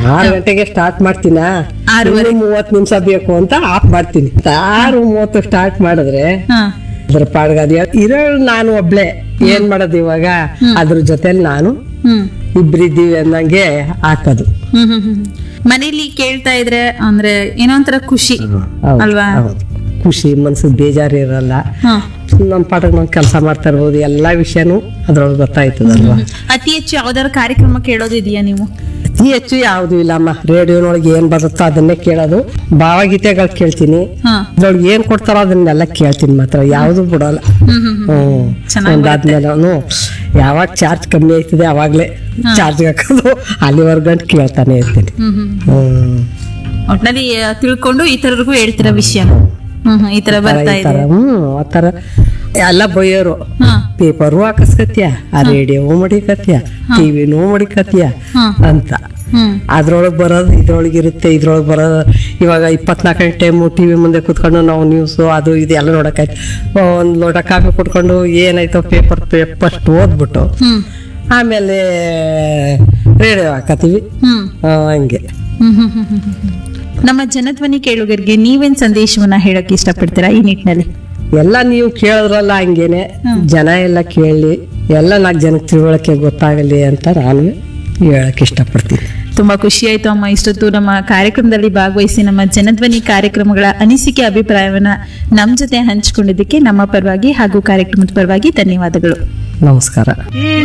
ಆರು ಗಂಟೆಗೆ ಸ್ಟಾರ್ಟ್ ಮಾಡ್ತೀನ ಆರೂವರೆ. ಮೂವತ್ ನಿಮಿಷ ಬೇಕು ಅಂತ ಆಫ್ ಮಾಡ್ತೀನಿ ಆರು ಮೂವತ್ತು ಸ್ಟಾರ್ಟ್ ಮಾಡಿದ್ರೆ ಹಾ ಅದ್ರ ಪಾಡ್ಗದ ಇರೋ ನಾನು ಒಬ್ಳೆ ಏನ್ ಮಾಡೋದು ಇವಾಗ ಅದ್ರ ಜೊತೆಲಿ ನಾನು ಹ್ಮ್ ಇಬ್ರಿದ್ದೀವಿ ಅನ್ನಂಗೆ ಹಾಕೋದು ಹ್ಮ್ ಹ್ಮ್ ಹ್ಮ್ ಮನೇಲಿ ಕೇಳ್ತಾ ಇದ್ರೆ ಅಂದ್ರೆ ಏನೋ ಒಂಥರ ಖುಷಿ ಹೌದು, ಅಲ್ವಾ ಹೌದು. ಖುಷಿ ಮನ್ಸಿಗೆ ಬೇಜಾರು ಇರಲ್ಲ ಹಾ ನಮ್ಮ ಪಾಠಕ್ಕೆ ನಾವು ಕೆಲಸ ಮಾಡ್ತಾ ಇರ್ಬೋದು ಎಲ್ಲಾ ವಿಷಯನೂ ಅದ್ರೊಳಗೆ ಗೊತ್ತಾಯ್ತದಲ್ವಾ ಅತಿ ಹೆಚ್ಚು ಯಾವ್ದಾರ ಕಾರ್ಯಕ್ರಮ ಕೇಳೋದಿದೆಯಾ ನೀವು ಅತಿ ಹೆಚ್ಚು ಯಾವ್ದು ಇಲ್ಲಮ್ಮ ರೇಡಿಯೋನೊಳಗೆ ಏನ್ ಬರುತ್ತೋ ಅದನ್ನೇ ಕೇಳೋದು ಭಾವಗೀತೆಗಳು ಕೇಳ್ತೀನಿ ಹಾ ಅದ್ರೊಳಗೆ ಏನ್ ಕೊಡ್ತಾರೋ ಅದನ್ನೆಲ್ಲ ಕೇಳ್ತೀನಿ ಮಾತ್ರ ಯಾವ್ದು ಬಿಡೋಲ್ಲ ಹ್ಮ್ ಹ್ಮ್ ಹ್ಮ್. ಹ್ಮ್ ಚೆನ್ನಾಗ್ ಒಂದಾದ್ಮೇಲೆ ಅವನು ಯಾವಾಗ ಚಾರ್ಜ್ ಕಮ್ಮಿ ಆಯ್ತದೆ ಅವಾಗ್ಲೇ ಚಾರ್ಜ್ ಹಾಕೋದು ಅಲ್ಲಿವರೆಗೂ ಗಂಟು ಕೇಳ್ತಾನೆ ಇರ್ತೀನಿ ಹ್ಮ್ ಹ್ಮ್ ಹ್ಮ್ ಒಟ್ನಲ್ಲಿ ಆ, ತಿಳ್ಕೊಂಡು ಈ ತರರಿಗೂ ಹೇಳ್ತಿರೋ ವಿಷಯ ಹ್ಮ್ ಹ್ಮ್ ಈ ತರ ಬರ್ತಾ ಈ ಇದೆ ತರ ಹ್ಮ್ ಆ ತರ ಎಲ್ಲ ಬೈಯೋರು ಹಾ ಪೇಪರು ಹಾಕಸ್ಕತ್ಯ ಆ ರೇಡಿಯೋ ಮಡಿಕತ್ಯ ಟಿವಿನೂ ಮಡಿಕತ್ಯ ಹಾ. ಅಂತ ಹ್ಮ್ ಅದ್ರೊಳಗೆ ಬರೋದು ಇದ್ರೊಳಗೆ ಇರುತ್ತೆ ಇದ್ರೊಳಗೆ ಬರೋದು ಇವಾಗ ಇಪ್ಪತ್ನಾಲ್ಕು ಗಂಟೆ ಟೈಮು ಟಿ ವಿ ಮುಂದೆ ಕೂತ್ಕೊಂಡು ನಾವು ನ್ಯೂಸು ಅದು ಇದು ಎಲ್ಲ ನೋಡೋಕ್ಕಾಯ್ತು ಒಂದು ಲೋಟ ಕಾಫಿ ಕುಡ್ಕೊಂಡು ಏನಾಯ್ತೋ ಪೇಪರ್ ಫಸ್ಟ್ ಓದ್ಬಿಟ್ಟು ಹ್ಮ್ ಆಮೇಲೆ ರೇಡಿಯೋ ಹಾಕತ್ತೀವಿ ಹ್ಮ್ ಆ, ಹಂಗೆ ಹ್ಮ್ ಹ್ಮ್ ಹ್ಮ್ ಹ್ಮ್ ಹ್ಮ್. ನಮ್ಮ ಜನಧ್ವನಿ ಕೇಳುಗರಿಗೆ ನೀವೇನ್ ಸಂದೇಶವನ್ನ ಹೇಳಕ್ ಇಷ್ಟಪಡ್ತೀರಾ ಈ ನಿಟ್ಟಿನಲ್ಲಿ ಎಲ್ಲ ನೀವು ಕೇಳಿದ್ರಲ್ಲ ಹಂಗೇನೆ ಜನ ಎಲ್ಲ ಕೇಳಿ ಎಲ್ಲ ನಾಲ್ಕು ಜನಕ್ಕೆ ತಿಳುವಳಿಕೆ ಗೊತ್ತಾಗಲಿ ಅಂತ ನಾನು ಹೇಳಕ್ ಇಷ್ಟಪಡ್ತೀನಿ ತುಂಬಾ ಖುಷಿ ಆಯ್ತು ಅಮ್ಮ ಇಷ್ಟೊತ್ತು ನಮ್ಮ ಕಾರ್ಯಕ್ರಮದಲ್ಲಿ ಭಾಗವಹಿಸಿ ನಮ್ಮ ಜನಧ್ವನಿ ಕಾರ್ಯಕ್ರಮಗಳ ಅನಿಸಿಕೆ ಅಭಿಪ್ರಾಯವನ್ನ ನಮ್ ಜೊತೆ ಹಂಚಿಕೊಂಡಿದ್ದಕ್ಕೆ ನಮ್ಮ ಪರವಾಗಿ ಹಾಗೂ ಕಾರ್ಯಕ್ರಮದ ಪರವಾಗಿ ಧನ್ಯವಾದಗಳು ನಮಸ್ಕಾರ